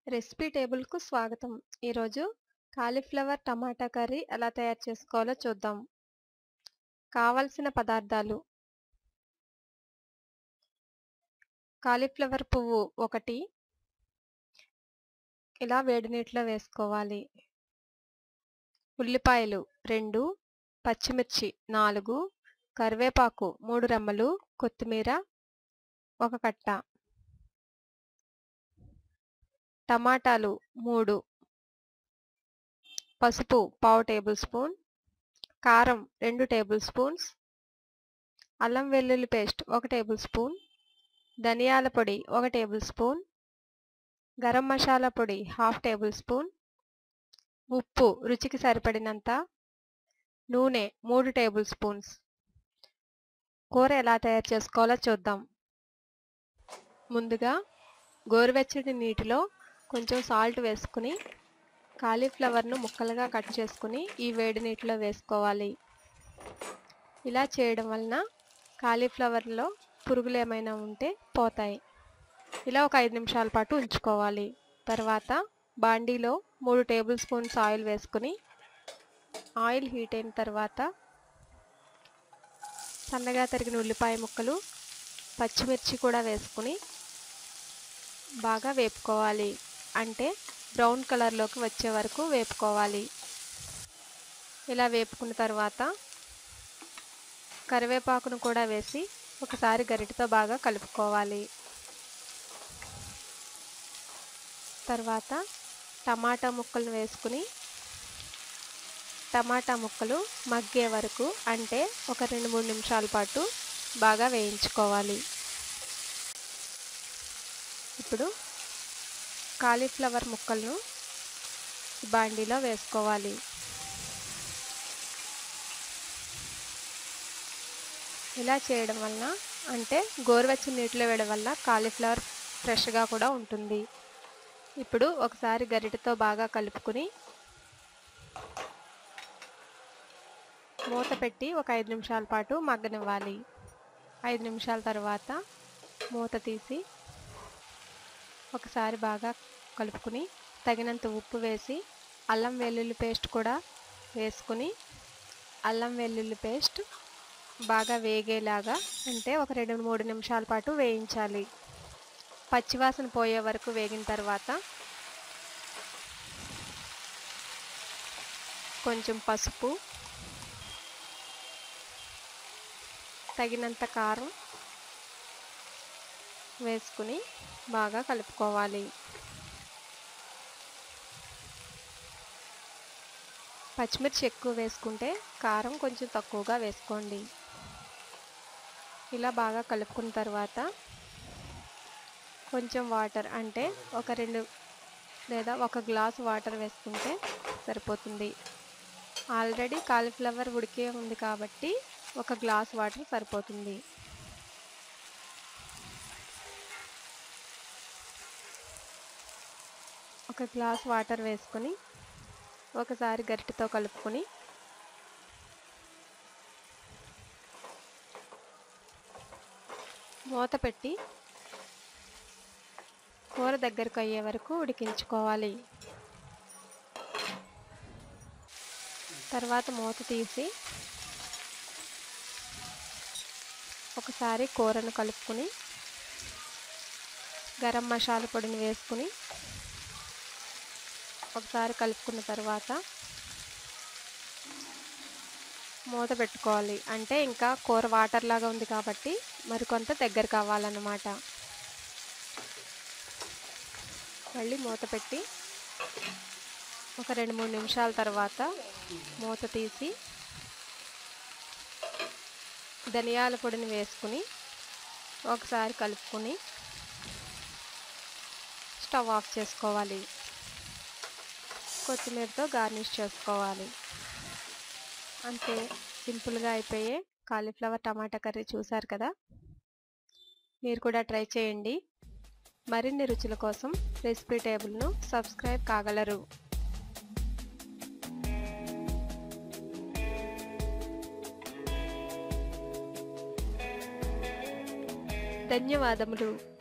recipe టేబుల్కు స్వాగతం ఈరోజు cauliflower టమాటా curry ఎలా తయారు చేసుకోవాలో చూద్దాం కావలసిన పదార్థాలు కాలీఫ్లవర్ పువ్వు ఒకటి ఇలా వేడి నీటిలో వేసుకోవాలి ఉల్లిపాయలు రెండు పచ్చిమిర్చి నాలుగు కరివేపాకు మూడు రెమ్మలు కొత్తిమీర ఒక కట్ట టమాటాలు మూడు పసుపు పావు టేబుల్ స్పూన్ కారం రెండు టేబుల్ స్పూన్స్ అల్లం వెల్లుల్లి పేస్ట్ ఒక టేబుల్ స్పూన్ ధనియాల పొడి ఒక టేబుల్ స్పూన్ గరం మసాలా పొడి హాఫ్ టేబుల్ స్పూన్ ఉప్పు రుచికి సరిపడినంత నూనె మూడు టేబుల్ స్పూన్స్ కూర ఎలా తయారు చేసుకోవాలో చూద్దాం ముందుగా గోరువెచ్చటి నీటిలో కొంచెం సాల్ట్ వేసుకుని కాలీఫ్లవర్ను ముక్కలుగా కట్ చేసుకుని ఈ వేడి నీటిలో వేసుకోవాలి ఇలా చేయడం వలన కాలీఫ్లవర్లో పురుగులు ఏమైనా ఉంటే పోతాయి ఇలా ఒక ఐదు నిమిషాల పాటు ఉంచుకోవాలి తర్వాత బాండీలో మూడు టేబుల్ స్పూన్స్ ఆయిల్ వేసుకుని ఆయిల్ హీట్ అయిన తర్వాత సన్నగా తరిగిన ఉల్లిపాయ ముక్కలు పచ్చిమిర్చి కూడా వేసుకుని బాగా వేపుకోవాలి అంటే బ్రౌన్ కలర్లోకి వచ్చే వరకు వేపుకోవాలి ఇలా వేపుకున్న తర్వాత కరివేపాకును కూడా వేసి ఒకసారి గరిటతో బాగా కలుపుకోవాలి తర్వాత టమాటా ముక్కలు వేసుకుని టమాటా ముక్కలు మగ్గే వరకు అంటే ఒక రెండు మూడు నిమిషాల పాటు బాగా వేయించుకోవాలి ఇప్పుడు కాలీఫ్లవర్ ముక్కలను బాండీలో వేసుకోవాలి ఇలా చేయడం వలన అంటే గోరువెచ్చని నీటిలో వేయడం వల్ల కాలీఫ్లవర్ ఫ్రెష్గా కూడా ఉంటుంది ఇప్పుడు ఒకసారి గరిటెతో బాగా కలుపుకుని మూత పెట్టి ఒక ఐదు నిమిషాల పాటు మగ్గనివ్వాలి ఐదు నిమిషాల తర్వాత మూత తీసి ఒకసారి బాగా కలుపుకుని తగినంత ఉప్పు వేసి అల్లం వెల్లుల్లి పేస్ట్ కూడా వేసుకుని అల్లం వెల్లుల్లి పేస్ట్ బాగా వేగేలాగా అంటే ఒక రెండు మూడు నిమిషాల పాటు వేయించాలి పచ్చివాసన పోయే వరకు వేగిన తర్వాత కొంచెం పసుపు తగినంత కారం వేసుకుని బాగా కలుపుకోవాలి పచ్చిమిర్చి ఎక్కువ వేసుకుంటే కారం కొంచెం తక్కువగా వేసుకోండి ఇలా బాగా కలుపుకున్న తర్వాత కొంచెం వాటర్ అంటే ఒక రెండు లేదా ఒక గ్లాస్ వాటర్ వేసుకుంటే సరిపోతుంది ఆల్రెడీ కాలీఫ్లవర్ ఉడికే ఉంది కాబట్టి ఒక గ్లాస్ వాటర్ సరిపోతుంది ఒక గ్లాస్ వాటర్ వేసుకొని ఒకసారి గరిటెతో కలుపుకొని మూత పెట్టి కూర దగ్గరకు అయ్యే వరకు ఉడికించుకోవాలి తర్వాత మూత తీసి ఒకసారి కూరను కలుపుకొని గరం మసాలా పొడిని వేసుకుని ఒకసారి కలుపుకున్న తర్వాత మూత పెట్టుకోవాలి అంటే ఇంకా కూర వాటర్ లాగా ఉంది కాబట్టి మరికొంత దగ్గర కావాలన్నమాట మళ్ళీ మూత పెట్టి ఒక రెండు మూడు నిమిషాల తర్వాత మూత తీసి ధనియాల పొడిని వేసుకుని ఒకసారి కలుపుకొని స్టవ్ ఆఫ్ చేసుకోవాలి కొత్తిమీరతో గార్నిష్ చేసుకోవాలి అంతే సింపుల్గా అయిపోయే కాలీఫ్లవర్ టమాటా కర్రీ చూసారు కదా మీరు కూడా ట్రై చేయండి మరిన్ని రుచుల కోసం రెసిపీ టేబుల్ను సబ్స్క్రైబ్ కాగలరు ధన్యవాదములు